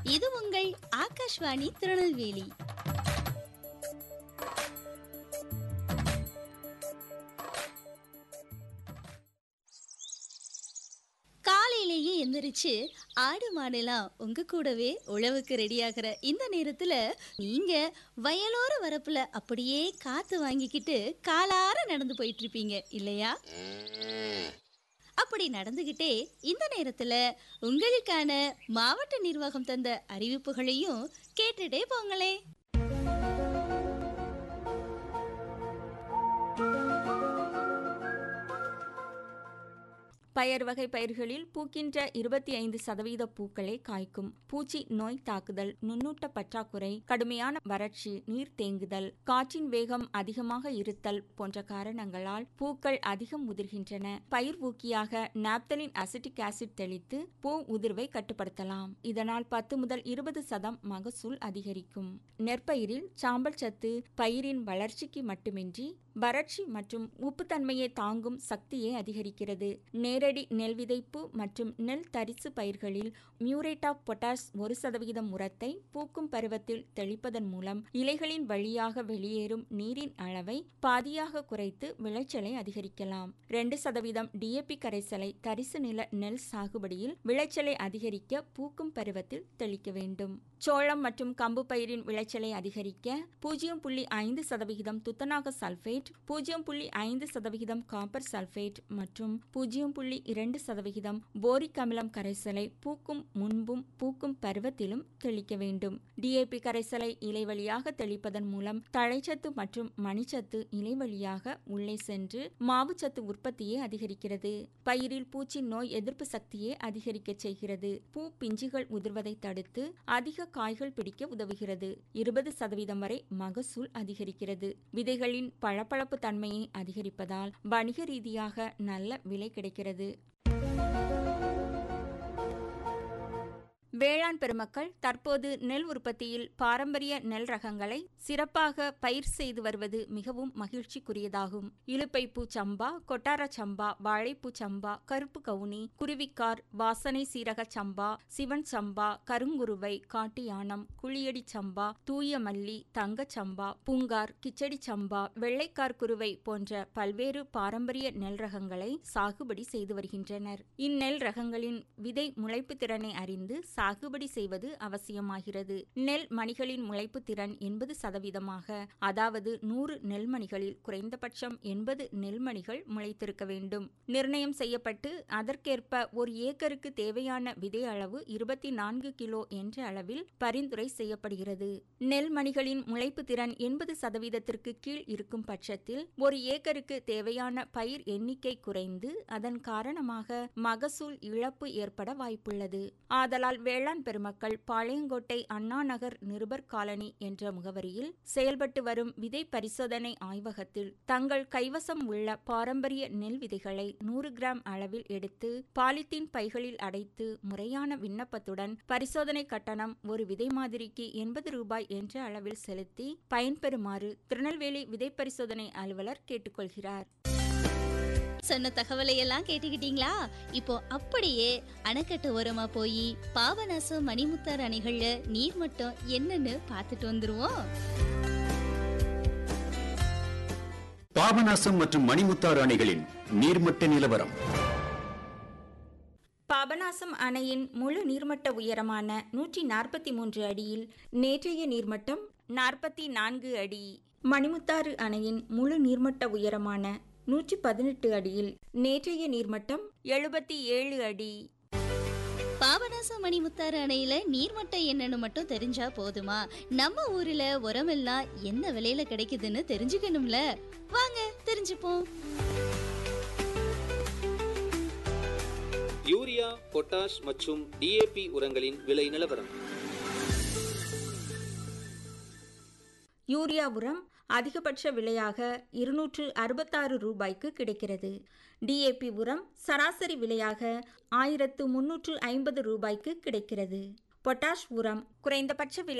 இது உங்கள் ஆகாஷ்வாணி திருநெல்வேலி காலையிலேயே எந்திரிச்சு ஆடு மாடெல்லாம் உங்க கூடவே உழவுக்கு ரெடியாகிற இந்த நேரத்துல நீங்க வயலோர வரப்புல அப்படியே காத்து வாங்கிக்கிட்டு காலார நடந்து போயிட்டு இருப்பீங்க இல்லையா அப்படி நடந்துகிட்டே இந்த நேரத்துல உங்களுக்கான மாவட்ட நிர்வாகம் தந்த அறிவிப்புகளையும் கேட்டுட்டே போங்களே பயர் வகை பயிர்களில் பூக்கின்ற இருபத்தி ஐந்து சதவீத பூக்களே காய்க்கும் பூச்சி நோய் தாக்குதல் நுண்ணூட்ட பற்றாக்குறை கடுமையான வறட்சி நீர் தேங்குதல் காற்றின் வேகம் அதிகமாக இருத்தல் போன்ற காரணங்களால் பூக்கள் அதிகம் உதிர்கின்றன பயிர் ஊக்கியாக நாப்தலின் அசிட்டிக் ஆசிட் தெளித்து பூ உதிர்வை கட்டுப்படுத்தலாம் இதனால் பத்து முதல் இருபது சதம் மகசூல் அதிகரிக்கும் நெற்பயிரில் சாம்பல் சத்து பயிரின் வளர்ச்சிக்கு மட்டுமின்றி வறட்சி மற்றும் உப்புத்தன்மையை தாங்கும் சக்தியை அதிகரிக்கிறது நேரடி நெல் விதைப்பு மற்றும் நெல் தரிசு பயிர்களில் மியூரேட் ஆஃப் பொட்டாஸ் ஒரு சதவிகிதம் உரத்தை பூக்கும் பருவத்தில் தெளிப்பதன் மூலம் இலைகளின் வழியாக வெளியேறும் நீரின் அளவை பாதியாக குறைத்து விளைச்சலை அதிகரிக்கலாம் ரெண்டு சதவீதம் டிஏபி கரைசலை தரிசு நில நெல் சாகுபடியில் விளைச்சலை அதிகரிக்க பூக்கும் பருவத்தில் தெளிக்க வேண்டும் சோளம் மற்றும் கம்பு பயிரின் விளைச்சலை அதிகரிக்க பூஜ்ஜியம் புள்ளி ஐந்து சதவிகிதம் துத்தநாக சல்பேட் பூஜ்ஜியம் புள்ளி ஐந்து சதவிகிதம் காப்பர் சல்பேட் மற்றும் பூஜ்ஜியம் புள்ளி இரண்டு சதவிகிதம் போரிக் அமிலம் கரைசலை பூக்கும் முன்பும் பூக்கும் பருவத்திலும் தெளிக்க வேண்டும் டிஏபி கரைசலை இலை வழியாக தெளிப்பதன் மூலம் தழைச்சத்து மற்றும் மணிச்சத்து இலை வழியாக உள்ளே சென்று மாவுச்சத்து உற்பத்தியை அதிகரிக்கிறது பயிரில் பூச்சி நோய் எதிர்ப்பு சக்தியை அதிகரிக்க செய்கிறது பூ பிஞ்சுகள் உதிர்வதை தடுத்து அதிக காய்கள் பிடிக்க உதவுகிறது இருபது சதவீதம் வரை மகசூல் அதிகரிக்கிறது விதைகளின் பளபளப்பு தன்மையை அதிகரிப்பதால் வணிக ரீதியாக நல்ல விலை கிடைக்கிறது வேளாண் பெருமக்கள் தற்போது நெல் உற்பத்தியில் பாரம்பரிய நெல் ரகங்களை சிறப்பாக பயிர் செய்து வருவது மிகவும் மகிழ்ச்சிக்குரியதாகும் இலுப்பை பூ சம்பா கொட்டார சம்பா வாழைப்பூ சம்பா கருப்பு கவுனி குருவிக்கார் வாசனை சீரக சம்பா சிவன் சம்பா கருங்குருவை காட்டியானம் குழியடி சம்பா தூய மல்லி தங்க சம்பா பூங்கார் கிச்சடி சம்பா வெள்ளைக்கார் குருவை போன்ற பல்வேறு பாரம்பரிய நெல் ரகங்களை சாகுபடி செய்து வருகின்றனர் இந்நெல் ரகங்களின் விதை முளைப்பு திறனை அறிந்து சாகுபடி செய்வது அவசியமாகிறது நெல் மணிகளின் முளைப்பு திறன் எண்பது சதவீதமாக அதாவது நூறு நெல்மணிகளில் குறைந்தபட்சம் எண்பது நெல்மணிகள் முளைத்திருக்க வேண்டும் நிர்ணயம் செய்யப்பட்டு அதற்கேற்ப ஒரு ஏக்கருக்கு தேவையான விதை அளவு இருபத்தி நான்கு கிலோ என்ற அளவில் பரிந்துரை செய்யப்படுகிறது நெல் மணிகளின் முளைப்பு திறன் எண்பது சதவீதத்திற்கு கீழ் இருக்கும் பட்சத்தில் ஒரு ஏக்கருக்கு தேவையான பயிர் எண்ணிக்கை குறைந்து அதன் காரணமாக மகசூல் இழப்பு ஏற்பட வாய்ப்புள்ளது ஆதலால் வேளாண் பெருமக்கள் பாளையங்கோட்டை அண்ணா நகர் நிருபர் காலனி என்ற முகவரியில் செயல்பட்டு வரும் விதை பரிசோதனை ஆய்வகத்தில் தங்கள் கைவசம் உள்ள பாரம்பரிய நெல் விதைகளை நூறு கிராம் அளவில் எடுத்து பாலித்தீன் பைகளில் அடைத்து முறையான விண்ணப்பத்துடன் பரிசோதனை கட்டணம் ஒரு விதை மாதிரிக்கு எண்பது ரூபாய் என்ற அளவில் செலுத்தி பயன்பெறுமாறு திருநெல்வேலி விதை பரிசோதனை அலுவலர் கேட்டுக்கொள்கிறார் சொன்ன தகவலை எல்லாம் கேட்டுக்கிட்டீங்களா இப்போ அப்படியே அணைக்கட்டு ஓரமா போய் பாபநாசம் மணிமுத்தார் அணைகள்ல நீர்மட்டம் என்னன்னு பார்த்துட்டு வந்துருவோம் பாபநாசம் மற்றும் மணிமுத்தாறு அணைகளின் நீர்மட்ட நிலவரம் பாபநாசம் அணையின் முழு நீர்மட்ட உயரமான நூற்றி நாற்பத்தி மூன்று அடியில் நேற்றைய நீர்மட்டம் நாற்பத்தி நான்கு அடி மணிமுத்தாறு அணையின் முழு நீர்மட்ட உயரமான நூற்றி பதினெட்டு அடியில் நேற்றைய நீர்மட்டம் எழுபத்தி ஏழு அடி பாபநாசம் மணிமுத்தாறு அணையில நீர்மட்டம் என்னன்னு மட்டும் தெரிஞ்சா போதுமா நம்ம ஊர்ல உரமெல்லாம் என்ன விலையில கிடைக்குதுன்னு தெரிஞ்சுக்கணும்ல வாங்க தெரிஞ்சுப்போம் யூரியா பொட்டாஷ் மற்றும் டிஏபி உரங்களின் விலை நிலவரம் யூரியா உரம் அதிகபட்ச விலையாக இருநூற்று அறுபத்தாறு ரூபாய்க்கு கிடைக்கிறது டிஏபி உரம் சராசரி விலையாக ஆயிரத்து முன்னூற்று ஐம்பது ரூபாய்க்கு கிடைக்கிறது பொட்டாஷ் உரம் குறைந்தபட்ச விலை